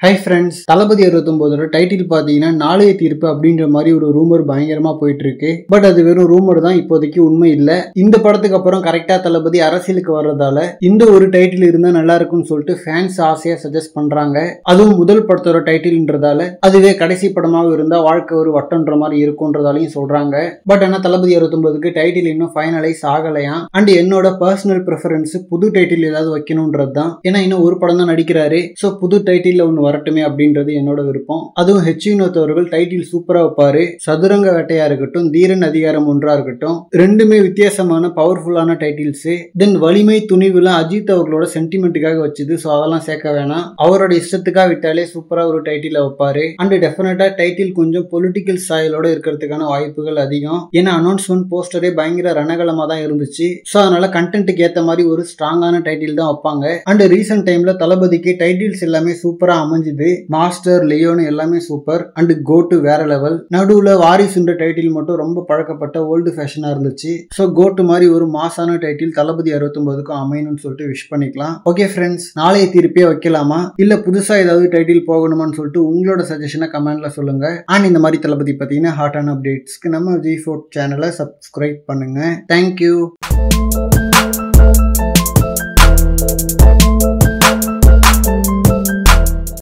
high friends Thalapathy அறுபத்தொம்போதோட title பார்த்தீங்கன்னா நாளைய தீர்ப்பு அப்படின்ற மாதிரி ஒரு ரூமர் பயங்கரமா போயிட்டு இருக்கு பட் அது வெறும் ரூமர் தான் இப்போதைக்கு உண்மை இல்லை இந்த படத்துக்கு அப்புறம் கரெக்டா தளபதி அரசியலுக்கு வர்றதால இந்த ஒரு டைட்டில் இருந்தா நல்லா இருக்கும்னு சொல்லிட்டு ஃபேன்ஸ் ஆசையா சஜஸ்ட் பண்றாங்க அதுவும் முதல் படத்தோட டைட்டில்ன்றதால அதுவே கடைசி படமாக இருந்தா வாழ்க்கை ஒரு வட்டன்ற மாதிரி இருக்கும்ன்றதாலையும் சொல்றாங்க பட் ஆனால் தளபதி அறுபத்தொன்பதுக்கு டைட்டில் இன்னும் ஃபைனலைஸ் ஆகலையாம் அண்ட் என்னோட பர்சனல் ப்ரிஃபரன்ஸ் புது டைட்டில் ஏதாவது வைக்கணுன்றது தான் ஏன்னா இன்னும் ஒரு படம் தான் நடிக்கிறாரு ஸோ புது டைட்டில் ஒன்று வரட்டுமே அப்படின்றது என்னோட விருப்பம் அதுவும் ஹெச் வினோத் அவர்கள் டைட்டில் சூப்பரா வைப்பாரு சதுரங்க வேட்டையா இருக்கட்டும் தீரன் அதிகாரம் ஒன்றா இருக்கட்டும் ரெண்டுமே வித்தியாசமான பவர்ஃபுல்லான டைட்டில்ஸ் தென் வலிமை துணிவுலாம் அஜித் அவர்களோட சென்டிமெண்ட்டுக்காக வச்சுது ஸோ அதெல்லாம் சேர்க்க வேணாம் அவரோட இஷ்டத்துக்காக விட்டாலே சூப்பரா ஒரு டைட்டில் வைப்பாரு அண்ட் டெஃபினட்டா டைட்டில் கொஞ்சம் பொலிட்டிக்கல் ஸ்டைலோட இருக்கிறதுக்கான வாய்ப்புகள் அதிகம் ஏன்னா அனௌன்ஸ்மெண்ட் போஸ்டரே பயங்கர ரணகலமா தான் இருந்துச்சு ஸோ அதனால கண்டென்ட்டுக்கு ஏற்ற மாதிரி ஒரு ஸ்ட்ராங்கான டைட்டில் தான் வைப்பாங்க அண்ட் ரீசெண்ட் டைம்ல தளபதிக்கு டைட்டில்ஸ் எல்லாமே சூப்பரா அமைஞ்சுது மாஸ்டர் லியோன்னு எல்லாமே சூப்பர் அண்ட் கோட்டு வேற லெவல் நடுவில் வாரிசுன்ற டைட்டில் மட்டும் ரொம்ப பழக்கப்பட்ட ஓல்டு ஃபேஷனாக இருந்துச்சு ஸோ கோட்டு மாதிரி ஒரு மாசான டைட்டில் தளபதி அறுபத்தொன்பதுக்கும் அமையணும்னு சொல்லிட்டு விஷ் பண்ணிக்கலாம் ஓகே ஃப்ரெண்ட்ஸ் நாளைய தீர்ப்பே வைக்கலாமா இல்லை புதுசாக ஏதாவது டைட்டில் போகணுமான்னு சொல்லிட்டு உங்களோட சஜஷனை கமெண்ட்ல சொல்லுங்க அண்ட் இந்த மாதிரி தளபதி பார்த்தீங்கன்னா ஹாட்டான அப்டேட்ஸ்க்கு நம்ம ஜி ஃபோர்ட் சேனலை சப்ஸ்கிரைப் பண்ணுங்க தேங்க்யூ